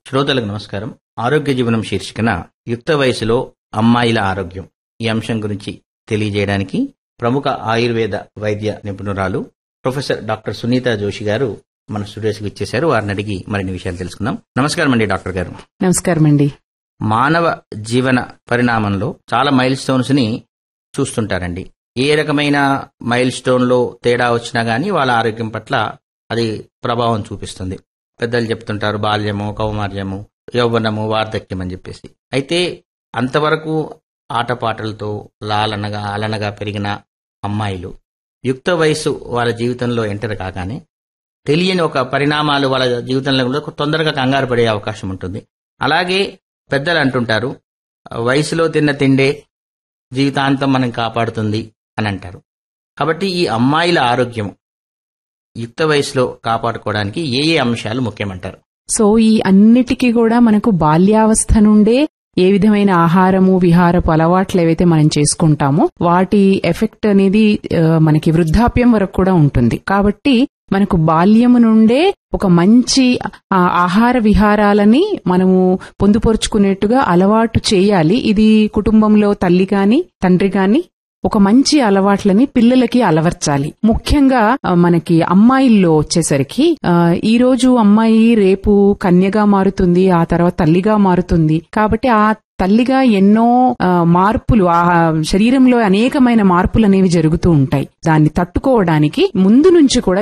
శ్రోతలకు నమస్కారం ఆరోగ్య జీవనం శీర్షికన యుక్త వయసులో అమ్మాయిల ఆరోగ్యం ఈ అంశం గురించి తెలియజేయడానికి ప్రముఖ ఆయుర్వేద వైద్య నిపుణురాలు ప్రొఫెసర్ డాక్టర్ సునీత జోషి గారు మన స్టూడియోస్కి ఇచ్చేశారు వారిని అడిగి మరిన్ని విషయాలు తెలుసుకుందాం నమస్కారం అండి డాక్టర్ గారు నమస్కారం అండి మానవ జీవన పరిణామంలో చాలా మైల్ స్టోన్స్ ని చూస్తుంటారండి ఏ రకమైన మైల్ స్టోన్ లో తేడా వచ్చినా గానీ వాళ్ళ ఆరోగ్యం పట్ల అది ప్రభావం చూపిస్తుంది పెద్దలు చెప్తుంటారు బాల్యము కౌమార్యము యౌవనము వార్ధక్యం అని చెప్పేసి అయితే అంతవరకు ఆటపాటలతో లాలనగా అలనగా పెరిగిన అమ్మాయిలు యుక్త వయసు వాళ్ళ జీవితంలో ఎంటర్ కాగానే తెలియని ఒక పరిణామాలు వాళ్ళ జీవితంలో కూడా తొందరగా కంగారు పడే అవకాశం ఉంటుంది అలాగే పెద్దలు అంటుంటారు వయసులో తిన్న తిండే జీవితాంతం మనం కాపాడుతుంది అని అంటారు కాబట్టి ఈ అమ్మాయిల ఆరోగ్యం యుక్త వయసులో కాపాడుకోవడానికి ఏ ఏ అంశాలు ముఖ్యమంటారు సో ఈ అన్నిటికీ కూడా మనకు బాల్యావస్థ నుండే ఏ విధమైన ఆహారము విహారపు అలవాట్లు ఏవైతే మనం చేసుకుంటామో వాటి ఎఫెక్ట్ అనేది ఆ, మనకి వృద్ధాప్యం వరకు కూడా ఉంటుంది కాబట్టి మనకు బాల్యము నుండే ఒక మంచి ఆ, ఆహార విహారాలని మనము పొందుపరుచుకునేట్టుగా అలవాటు చేయాలి ఇది కుటుంబంలో తల్లి గాని తండ్రి గాని ఒక మంచి అలవాట్లని పిల్లలకి అలవర్చాలి ముఖ్యంగా ఆ, మనకి అమ్మాయిల్లో వచ్చేసరికి ఆ, ఈ రోజు అమ్మాయి రేపు కన్యగా మారుతుంది ఆ తర్వాత తల్లిగా మారుతుంది కాబట్టి ఆ తల్లిగా ఎన్నో ఆ, మార్పులు ఆ శరీరంలో అనేకమైన మార్పులు అనేవి జరుగుతూ ఉంటాయి దాన్ని తట్టుకోవడానికి ముందు నుంచి కూడా